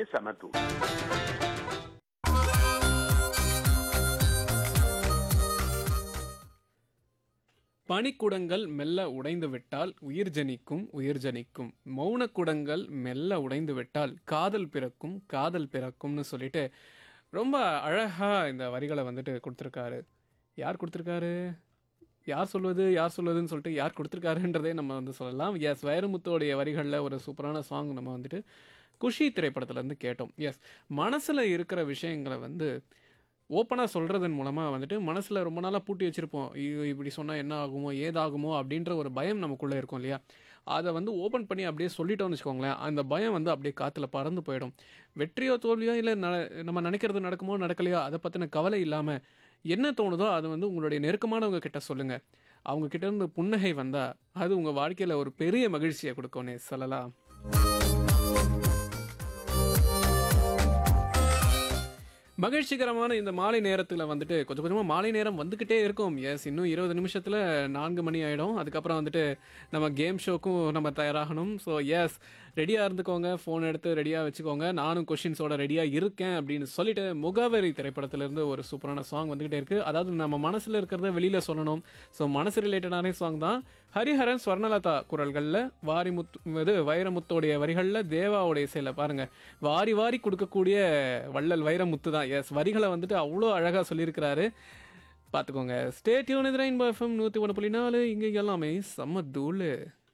சமத்தூள் பனிக்குடங்கள் மெல்ல உடைந்து விட்டால் உயிர் ஜனிக்கும் உயிர் ஜனிக்கும் மௌனக்குடங்கள் மெல்ல உடைந்து விட்டால் காதல் பிறக்கும் காதல் பிறக்கும்னு சொல்லிட்டு ரொம்ப அழகா இந்த வரிகளை வந்துட்டு கொடுத்துருக்காரு யார் கொடுத்துருக்காரு யார் சொல்வது யார் சொல்வதுன்னு சொல்லிட்டு யார் கொடுத்துருக்காருன்றதே நம்ம வந்து சொல்லலாம் எஸ் வைரமுத்தோடைய வரிகளில் ஒரு சூப்பரான சாங் நம்ம வந்துட்டு குஷி திரைப்படத்துலேருந்து கேட்டோம் எஸ் மனசில் இருக்கிற விஷயங்களை வந்து ஓப்பனாக சொல்கிறதன் மூலமாக வந்துட்டு மனசில் ரொம்ப நாளாக பூட்டி வச்சுருப்போம் ஐயோ இப்படி சொன்னால் என்ன ஆகுமோ ஏதாகுமோ அப்படின்ற ஒரு பயம் நமக்குள்ளே இருக்கும் இல்லையா அதை வந்து ஓப்பன் பண்ணி அப்படியே சொல்லிட்டோம்னு வச்சுக்கோங்களேன் அந்த பயம் வந்து அப்படியே காற்றுல பறந்து போயிடும் வெற்றியோ தோல்வியோ இல்லை ந நம்ம நினைக்கிறது நடக்குமோ நடக்கலையோ அதை பற்றின கவலை இல்லாமல் என்ன தோணுதோ அது வந்து உங்களுடைய நெருக்கமானவங்க கிட்ட சொல்லுங்கள் அவங்க கிட்ட இருந்து புன்னகை வந்தால் அது உங்கள் வாழ்க்கையில் ஒரு பெரிய மகிழ்ச்சியை கொடுக்கும்னே சொல்லலாம் மகிழ்ச்சிகரமான இந்த மாலை நேரத்தில் வந்துட்டு கொஞ்சம் கொஞ்சமாக மாலை நேரம் வந்துக்கிட்டே இருக்கும் எஸ் இன்னும் இருபது நிமிஷத்தில் நான்கு மணி ஆகிடும் அதுக்கப்புறம் வந்துட்டு நம்ம கேம் ஷோக்கும் நம்ம தயாராகணும் ஸோ எஸ் ரெடியாக இருந்துக்கோங்க ஃபோன் எடுத்து ரெடியாக வச்சுக்கோங்க நானும் கொஷின்ஸோட ரெடியாக இருக்கேன் அப்படின்னு சொல்லிட்டு முகவரி திரைப்படத்திலேருந்து ஒரு சூப்பரான சாங் வந்துக்கிட்டே இருக்குது அதாவது நம்ம மனசில் இருக்கிறத வெளியில் சொல்லணும் ஸோ மனசு ரிலேட்டடான சாங் தான் ஹரிஹரன் ஸ்வர்ணலதா குரல்களில் வாரிமுத்து இது வைரமுத்தோடைய வரிகளில் தேவாவுடைய இசையில் பாருங்கள் வாரி வாரி கொடுக்கக்கூடிய வள்ளல் வைரமுத்து தான் எஸ் வரிகளை வந்துட்டு அவ்வளோ அழகாக சொல்லியிருக்கிறாரு பார்த்துக்கோங்க ஸ்டே டியூன் இது ரெயின்போ எஃப்எம் நூற்றி ஒன்று புள்ளி நாலு இங்கே எல்லாமே செம்ம தூள்